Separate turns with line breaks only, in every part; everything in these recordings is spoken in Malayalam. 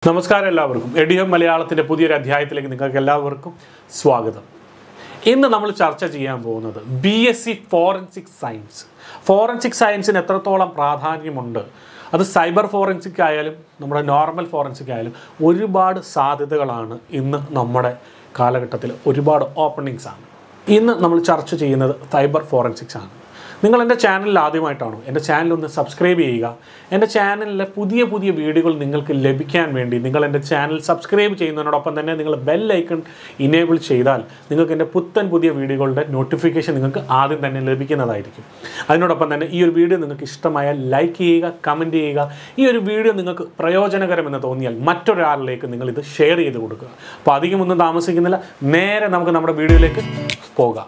നമസ്കാരം എല്ലാവർക്കും എഡിഎം മലയാളത്തിൻ്റെ പുതിയൊരു അധ്യായത്തിലേക്ക് നിങ്ങൾക്ക് എല്ലാവർക്കും സ്വാഗതം ഇന്ന് നമ്മൾ ചർച്ച ചെയ്യാൻ പോകുന്നത് B S C forensic science forensic സയൻസിന് എത്രത്തോളം പ്രാധാന്യമുണ്ട് അത് സൈബർ ഫോറൻസിക് ആയാലും നമ്മുടെ നോർമൽ ഫോറൻസിക് ആയാലും ഒരുപാട് സാധ്യതകളാണ് ഇന്ന് നമ്മുടെ കാലഘട്ടത്തിൽ ഒരുപാട് ഓപ്പണിങ്സ് ആണ് ഇന്ന് നമ്മൾ ചർച്ച ചെയ്യുന്നത് സൈബർ ഫോറൻസിക്സ് ആണ് നിങ്ങൾ എൻ്റെ ചാനലിൽ ആദ്യമായിട്ടാണോ എൻ്റെ ചാനൽ ഒന്ന് സബ്സ്ക്രൈബ് ചെയ്യുക എൻ്റെ ചാനലിലെ പുതിയ പുതിയ വീഡിയോകൾ നിങ്ങൾക്ക് ലഭിക്കാൻ വേണ്ടി നിങ്ങൾ എൻ്റെ ചാനൽ സബ്സ്ക്രൈബ് ചെയ്യുന്നതിനോടൊപ്പം തന്നെ നിങ്ങൾ ബെൽ ഐക്കൺ ഇനേബിൾ ചെയ്താൽ നിങ്ങൾക്ക് എൻ്റെ പുത്തൻ പുതിയ വീഡിയോകളുടെ നോട്ടിഫിക്കേഷൻ നിങ്ങൾക്ക് ആദ്യം തന്നെ ലഭിക്കുന്നതായിരിക്കും അതിനോടൊപ്പം തന്നെ ഈ ഒരു വീഡിയോ നിങ്ങൾക്ക് ഇഷ്ടമായാൽ ലൈക്ക് ചെയ്യുക കമൻറ്റ് ചെയ്യുക ഈ ഒരു വീഡിയോ നിങ്ങൾക്ക് പ്രയോജനകരമെന്ന് തോന്നിയാൽ മറ്റൊരാളിലേക്ക് നിങ്ങൾ ഇത് ഷെയർ ചെയ്ത് കൊടുക്കുക അപ്പോൾ അധികമൊന്നും താമസിക്കുന്നില്ല നേരെ നമുക്ക് നമ്മുടെ വീഡിയോയിലേക്ക് പോകാം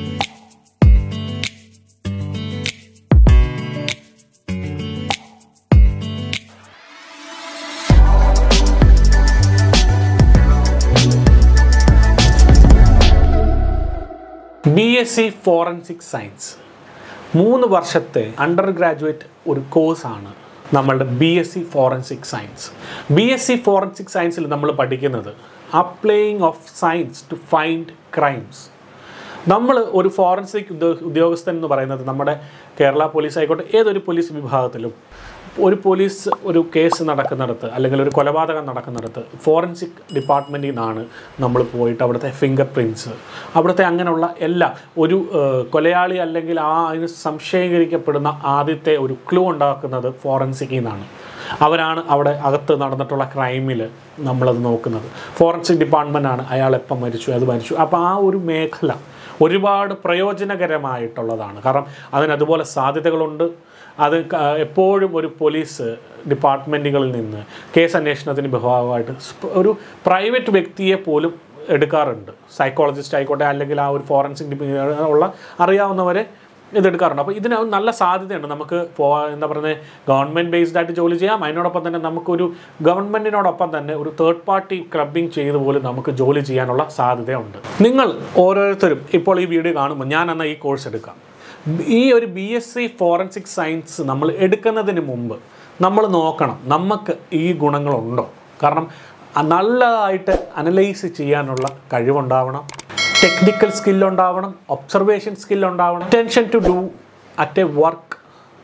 B S C forensic science മൂന്ന് വർഷത്തെ അണ്ടർ ഗ്രാജുവേറ്റ് ഒരു കോഴ്സാണ് നമ്മളുടെ B S C forensic science B S C forensic സയൻസിൽ നമ്മൾ പഠിക്കുന്നത് applying of science to find crimes നമ്മൾ ഒരു ഫോറൻസിക് ഉദ്യോ- ഉദ്യോഗസ്ഥൻ എന്ന് പറയുന്നത് നമ്മുടെ കേരള പോലീസ് ആയിക്കോട്ടെ ഏതൊരു പോലീസ് വിഭാഗത്തിലും ഒരു പോലീസ് ഒരു കേസ് നടക്കുന്നിടത്ത് അല്ലെങ്കിൽ ഒരു കൊലപാതകം നടക്കുന്നിടത്ത് ഫോറൻസിക് ഡിപ്പാർട്ട്മെൻറ്റിൽ നിന്നാണ് നമ്മൾ പോയിട്ട് അവിടുത്തെ ഫിംഗർ പ്രിൻറ്റ്സ് അവിടുത്തെ അങ്ങനെയുള്ള എല്ലാം ഒരു ഏഹ്, കൊലയാളി അല്ലെങ്കിൽ ആ അതിന് സംശയീകരിക്കപ്പെടുന്ന ആദ്യത്തെ ഒരു ക്ലൂ ഉണ്ടാക്കുന്നത് ഫോറൻസിക്കിൽ നിന്നാണ് അവരാണ് അവിടെ അകത്ത് നടന്നിട്ടുള്ള ക്രൈമിൽ നമ്മളത് നോക്കുന്നത് ഫോറൻസിക് ഡിപ്പാർട്ട്മെൻറ്റാണ് അയാൾ എപ്പം മരിച്ചു അത് മരിച്ചു അപ്പോൾ ആ ഒരു മേഖല ഒരുപാട് പ്രയോജനകരമായിട്ടുള്ളതാണ് കാരണം അതിന് അതുപോലെ സാധ്യതകളുണ്ട് അത് ക- എപ്പോഴും ഒരു പോലീസ് ഡിപ്പാർട്ട്മെൻറ്റുകളിൽ നിന്ന് കേസ് അന്വേഷണത്തിന് ഭാഗമായിട്ട് സ്പ- ഒരു പ്രൈവറ്റ് വ്യക്തിയെ പോലും എടുക്കാറുണ്ട് സൈക്കോളജിസ്റ്റ് ആയിക്കോട്ടെ അല്ലെങ്കിൽ ആ ഒരു ഫോറൻസിക് ഉള്ള അറിയാവുന്നവരെ ഇതെടുക്കാറുണ്ട് അപ്പോൾ ഇതിന് നല്ല സാധ്യതയുണ്ട് നമുക്ക് പോ എന്താ പറയുന്നത് ഗവൺമെൻറ് ബേസ്ഡ് ആയിട്ട് ജോലി ചെയ്യാം അതിനോടൊപ്പം തന്നെ നമുക്കൊരു ഗവൺമെൻറ്റിനോടൊപ്പം തന്നെ ഒരു തേർഡ് പാർട്ടി ക്ലബിംഗ് ചെയ്ത് പോലും നമുക്ക് ജോലി ചെയ്യാനുള്ള സാധ്യതയുണ്ട് നിങ്ങൾ ഓരോരുത്തരും ഇപ്പോൾ ഈ വീഡിയോ കാണുമ്പോൾ ഞാൻ എന്നാൽ ഈ കോഴ്സ് എടുക്കാം ഈ ഒരു B S C forensic science നമ്മൾ എടുക്കുന്നതിന് മുമ്പ് നമ്മൾ നോക്കണം നമുക്ക് ഈ ഗുണങ്ങളുണ്ടോ കാരണം അ- നല്ലതായിട്ട് അനലൈസ് ചെയ്യാനുള്ള കഴിവുണ്ടാവണം ടെക്നിക്കൽ സ്കില്ലുണ്ടാവണം ഒബ്സർവേഷൻ സ്കില്ലുണ്ടാവണം attention to do at a work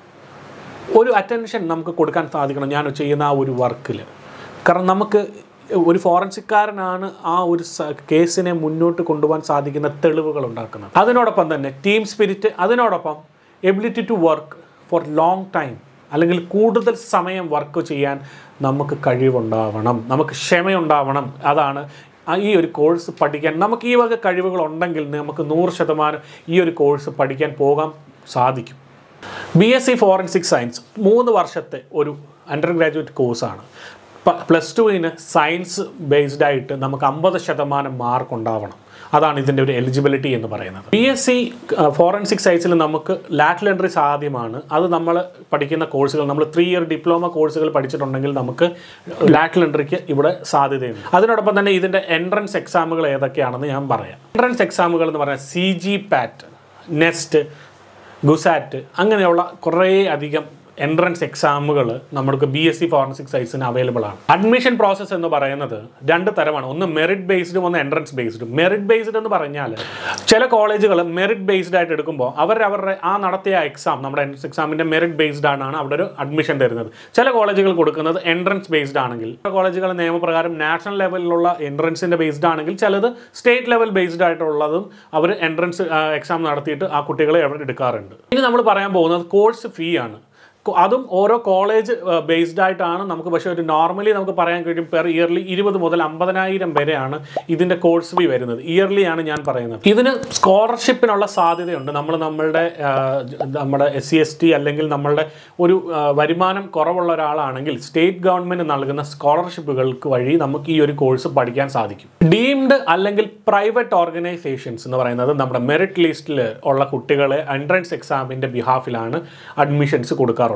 ഒരു അറ്റൻഷൻ നമുക്ക് കൊടുക്കാൻ സാധിക്കണം ഞാൻ ചെയ്യുന്ന ആ ഒരു വർക്കിൽ കാരണം നമുക്ക് ഒരു ഫോറൻസിക്കാരനാണ് ആ ഒരു സ- കേസിനെ മുന്നോട്ട് കൊണ്ടുപോകാൻ സാധിക്കുന്ന തെളിവുകൾ ഉണ്ടാക്കുന്നത് അതിനോടൊപ്പം തന്നെ ടീം സ്പിരിറ്റ് അതിനോടൊപ്പം ability to work for long time അല്ലെങ്കിൽ കൂടുതൽ സമയം വർക്ക് ചെയ്യാൻ നമുക്ക് കഴിവുണ്ടാവണം നമുക്ക് ക്ഷമയുണ്ടാവണം അതാണ് ആ ഈ ഒരു കോഴ്സ് പഠിക്കാൻ നമുക്ക് ഈ വക കഴിവുകൾ ഉണ്ടെങ്കിൽ നമുക്ക് നൂറ് ശതമാനം ഈ ഒരു കോഴ്സ് പഠിക്കാൻ പോകാൻ സാധിക്കും B S C forensic science മൂന്ന് വർഷത്തെ ഒരു അണ്ടർ ഗ്രാജുവേറ്റ് കോഴ്സാണ് പ്ലസ് ടുവിന് സയൻസ് ബേസ്ഡ് ആയിട്ട് നമുക്ക് അമ്പത് ശതമാനം മാർക്ക് ഉണ്ടാവണം അതാണ് ഇതിൻ്റെ ഒരു എലിജിബിലിറ്റി എന്ന് പറയുന്നത് ബി എസ് സി ഫോറൻസിക് സയൻസിൽ നമുക്ക് ലാറ്റൽ എൻട്രി സാധ്യമാണ് അത് നമ്മൾ പഠിക്കുന്ന കോഴ്സുകൾ നമ്മൾ ത്രീ ഇയർ ഡിപ്ലോമ കോഴ്സുകൾ പഠിച്ചിട്ടുണ്ടെങ്കിൽ നമുക്ക് ലാറ്റൽ എൻട്രിക്ക് ഇവിടെ സാധ്യതയുണ്ട് അതിനോടൊപ്പം തന്നെ ഇതിൻ്റെ എൻട്രൻസ് എക്സാമുകൾ ഏതൊക്കെയാണെന്ന് ഞാൻ പറയാം എൻട്രൻസ് എക്സാമുകൾ എന്ന് പറഞ്ഞാൽ C G PAT NEST GUSAT അങ്ങനെയുള്ള കുറേ അധികം എൻട്രൻസ് എക്സാമുകൾ നമുക്ക് ബി എസ് സി ഫോറൻസിക് സയൻസിന് അവൈലബിൾ ആണ് അഡ്മിഷൻ പ്രോസസ്സ് എന്ന് പറയുന്നത് രണ്ട് തരമാണ് ഒന്ന് മെറിറ്റ് ബേസ്ഡും ഒന്ന് എൻട്രൻസ് ബേസ്ഡും മെറിറ്റ് ബേസ്ഡ് എന്ന് പറഞ്ഞാൽ ചില കോളേജുകൾ മെറിറ്റ് ബേസ്ഡ് ആയിട്ട് എടുക്കുമ്പോൾ അവർ അവരുടെ ആ നടത്തിയ എക്സാം നമ്മുടെ എൻട്രൻസ് എക്സാമിൻ്റെ മെറിറ്റ് ബേസ്ഡ് ആണ് അവിടെ ഒരു അഡ്മിഷൻ തരുന്നത് ചില കോളേജുകൾ കൊടുക്കുന്നത് എൻട്രൻസ് ബേസ്ഡ് ആണെങ്കിൽ ചില കോളേജുകൾ നിയമപ്രകാരം നാഷണൽ ലെവലിലുള്ള എൻട്രൻസിൻ്റെ ബേസ്ഡ് ആണെങ്കിൽ ചിലത് സ്റ്റേറ്റ് ലെവൽ ബേസ്ഡ് ആയിട്ടുള്ളതും അവർ എൻട്രൻസ് എക്സാം നടത്തിയിട്ട് ആ കുട്ടികളെ അവിടെ എടുക്കാറുണ്ട് ഇനി നമ്മൾ പറയാൻ പോകുന്നത് കോഴ്സ് ഫീ ആണ് കൊ- അതും ഓരോ കോളേജ് ബേസ്ഡ് ആയിട്ടാണ് നമുക്ക് പക്ഷേ ഒരു നോർമലി നമുക്ക് പറയാൻ കഴിയും പെർ ഇയർലി ഇരുപത് മുതൽ അമ്പതിനായിരം വരെയാണ് ഇതിൻ്റെ കോഴ്സ് ഫീ വരുന്നത് ഇയർലി ആണ് ഞാൻ പറയുന്നത് ഇതിന് സ്കോളർഷിപ്പിനുള്ള സാധ്യതയുണ്ട് നമ്മൾ നമ്മളുടെ ആ, ജ- നമ്മുടെ എസ് സി എസ് ടി അല്ലെങ്കിൽ നമ്മളുടെ ഒരു ആ, വരുമാനം കുറവുള്ള ഒരാളാണെങ്കിൽ സ്റ്റേറ്റ് ഗവൺമെൻറ് നൽകുന്ന സ്കോളർഷിപ്പുകൾക്ക് വഴി നമുക്ക് ഈ ഒരു കോഴ്സ് പഠിക്കാൻ സാധിക്കും ഡീംഡ് അല്ലെങ്കിൽ പ്രൈവറ്റ് ഓർഗനൈസേഷൻസ് എന്ന് പറയുന്നത് നമ്മുടെ മെറിറ്റ് ലിസ്റ്റിൽ ഉള്ള കുട്ടികളെ എൻട്രൻസ് എക്സാമിൻ്റെ ബിഹാഫിലാണ് അഡ്മിഷൻസ് കൊടുക്കാറുള്ളത്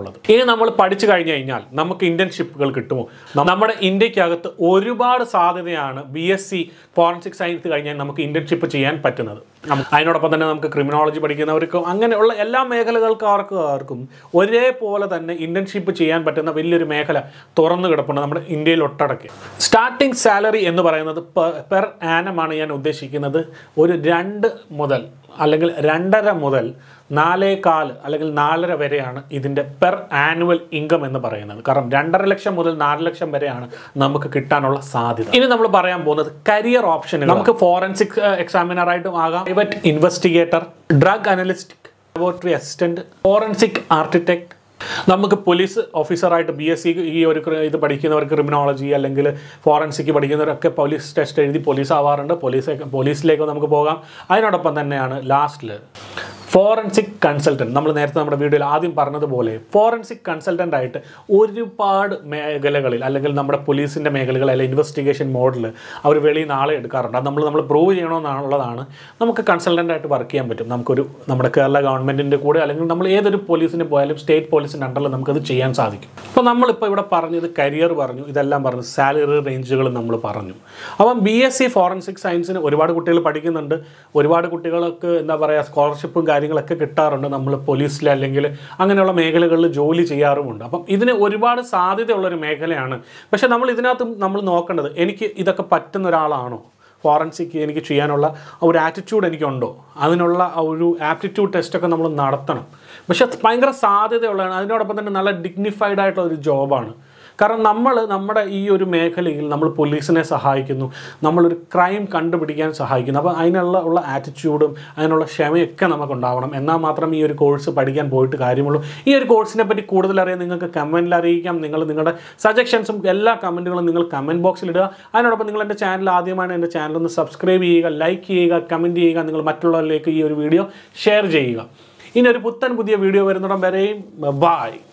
ഉള്ളത് ഇനി നമ്മൾ പഠിച്ചു കഴിഞ്ഞു കഴിഞ്ഞാൽ നമുക്ക് ഇന്റേൺഷിപ്പുകൾ കിട്ടുമോ നമ്മുടെ ഇന്ത്യക്കകത്ത് ഒരുപാട് സാധ്യതയാണ് B S C forensic science കഴിഞ്ഞാൽ നമുക്ക് ഇന്റേൺഷിപ്പ് ചെയ്യാൻ പറ്റുന്നത് നമുക്ക് അതിനോടൊപ്പം തന്നെ നമുക്ക് ക്രിമിനോളജി പഠിക്കുന്നവർക്കും അങ്ങനെയുള്ള എല്ലാ മേഖലകൾക്കാർക്കും ആർക്കും ഒരേപോലെ തന്നെ ഇന്റേൺഷിപ്പ് ചെയ്യാൻ പറ്റുന്ന വലിയൊരു മേഖല തുറന്നു കിടപ്പുണ്ട് നമ്മുടെ ഇന്ത്യയിൽ ഒട്ടടക്കി സ്റ്റാർട്ടിംഗ് സാലറി എന്ന് പറയുന്നത് പെർ ആനമാണ് ഞാൻ ഉദ്ദേശിക്കുന്നത് ഒരു രണ്ട് മുതൽ അല്ലെങ്കിൽ രണ്ടര മുതൽ നാലേകാൽ അല്ലെങ്കിൽ നാലര വരെയാണ് ഇതിൻ്റെ പെർ ആനുവൽ ഇൻകം എന്ന് പറയുന്നത് കാരണം രണ്ടര ലക്ഷം മുതൽ നാല് ലക്ഷം വരെയാണ് നമുക്ക് കിട്ടാനുള്ള സാധ്യത ഇനി നമ്മൾ പറയാൻ പോകുന്നത് കരിയർ ഓപ്ഷനുകൾ നമുക്ക് ഫോറൻസിക് എക്സാമിനർ ആയിട്ടും ആകാം private investigator drug analyst laboratory assistant forensic architect നമുക്ക് പോലീസ് ഓഫീസറായിട്ട് ബി എസ് സി ഈ ഒരു ക്രി- ഇത് പഠിക്കുന്നവർ ക്രിമിനോളജി അല്ലെങ്കിൽ ഫോറൻസിക് പഠിക്കുന്നവരൊക്കെ പോലീസ് ടെസ്റ്റ് എഴുതി പോലീസ് ആവാറുണ്ട് പോലീസ് പോലീസിലേക്ക് നമുക്ക് പോകാം അതിനോടൊപ്പം തന്നെയാണ് ലാസ്റ്റിൽ ഫോറൻസിക് കൺസൾട്ടൻറ്റ് നമ്മൾ നേരത്തെ നമ്മുടെ വീഡിയോയിൽ ആദ്യം പറഞ്ഞതുപോലെ ഫോറൻസിക് കൺസൾട്ടൻ്റ് ആയിട്ട് ഒരുപാട് മേഖലകളിൽ അല്ലെങ്കിൽ നമ്മുടെ പോലീസിൻ്റെ മേഖലകൾ അല്ലെങ്കിൽ ഇൻവെസ്റ്റിഗേഷൻ മോഡിൽ അവർ വെളിയിൽ നിന്ന് ആളെ എടുക്കാറുണ്ട് അത് നമ്മൾ നമ്മൾ പ്രൂവ് ചെയ്യണമെന്നുള്ളതാണ് നമുക്ക് കൺസൾട്ടൻ്റ് ആയിട്ട് വർക്ക് ചെയ്യാൻ പറ്റും നമുക്കൊരു നമ്മുടെ കേരള ഗവൺമെൻറ്റിൻ്റെ കൂടെ അല്ലെങ്കിൽ നമ്മൾ ഏതൊരു പോലീസിന് പോയാലും സ്റ്റേറ്റ് പോലീസിൻ്റെ അണ്ടറിൽ നമുക്കത് ചെയ്യാൻ സാധിക്കും അപ്പോൾ നമ്മളിപ്പോൾ ഇവിടെ പറഞ്ഞത് കരിയർ പറഞ്ഞു ഇതെല്ലാം പറഞ്ഞു സാലറി റേഞ്ചുകൾ നമ്മൾ പറഞ്ഞു അപ്പം ബി എസ് സി ഫോറൻസിക് സയൻസിന് ഒരുപാട് കുട്ടികൾ പഠിക്കുന്നുണ്ട് ഒരുപാട് കുട്ടികൾക്ക് എന്താ പറയുക സ്കോളർഷിപ്പും കാര്യങ്ങളൊക്കെ കിട്ടാറുണ്ട് നമ്മൾ പോലീസിൽ അല്ലെങ്കിൽ അങ്ങനെയുള്ള മേഖലകളിൽ ജോലി ചെയ്യാറുമുണ്ട് അപ്പം ഇതിന് ഒരുപാട് സാധ്യതയുള്ളൊരു മേഖലയാണ് പക്ഷേ നമ്മൾ ഇതിനകത്ത് നമ്മൾ നോക്കേണ്ടത് എനിക്ക് ഇതൊക്കെ പറ്റുന്ന ഒരാളാണോ ഫോറൻസിക് എനിക്ക് ചെയ്യാനുള്ള ഒരു ആറ്റിറ്റ്യൂഡ് എനിക്കുണ്ടോ അതിനുള്ള ആ ഒരു ആപ്റ്റിറ്റ്യൂഡ് ടെസ്റ്റൊക്കെ നമ്മൾ നടത്തണം പക്ഷെ അത് ഭയങ്കര സാധ്യതയുള്ളതാണ് അതിനോടൊപ്പം തന്നെ നല്ല ഡിഗ്നിഫൈഡ് ആയിട്ടുള്ള ഒരു ജോബാണ് കാരണം നമ്മൾ നമ്മുടെ ഈ ഒരു മേഖലയിൽ നമ്മൾ പോലീസിനെ സഹായിക്കുന്നു നമ്മളൊരു ക്രൈം കണ്ടുപിടിക്കാൻ സഹായിക്കുന്നു അപ്പോൾ അതിനുള്ള ഉള്ള ആറ്റിറ്റ്യൂഡും അതിനുള്ള ക്ഷമയൊക്കെ നമുക്ക് ഉണ്ടാവണം എന്നാൽ മാത്രം ഈ ഒരു കോഴ്സ് പഠിക്കാൻ പോയിട്ട് കാര്യമുള്ളൂ ഈ ഒരു കോഴ്സിനെ പറ്റി കൂടുതൽ അറിയാൻ നിങ്ങൾക്ക് കമൻറ്റിൽ അറിയിക്കാം നിങ്ങൾ നിങ്ങളുടെ സജഷൻസും എല്ലാ കമൻറ്റുകളും നിങ്ങൾ കമൻറ്റ് ബോക്സിൽ ഇടുക അതിനോടൊപ്പം നിങ്ങൾ എൻ്റെ ചാനൽ ആദ്യമാണ് എൻ്റെ ചാനൽ ഒന്ന് സബ്സ്ക്രൈബ് ചെയ്യുക ലൈക്ക് ചെയ്യുക കമൻറ്റ് ചെയ്യുക നിങ്ങൾ മറ്റുള്ളവരിലേക്ക് ഈ ഒരു വീഡിയോ ഷെയർ ചെയ്യുക ഇനി ഒരു പുത്തൻ പുതിയ വീഡിയോ വരുന്നിടം വരെയും ബൈ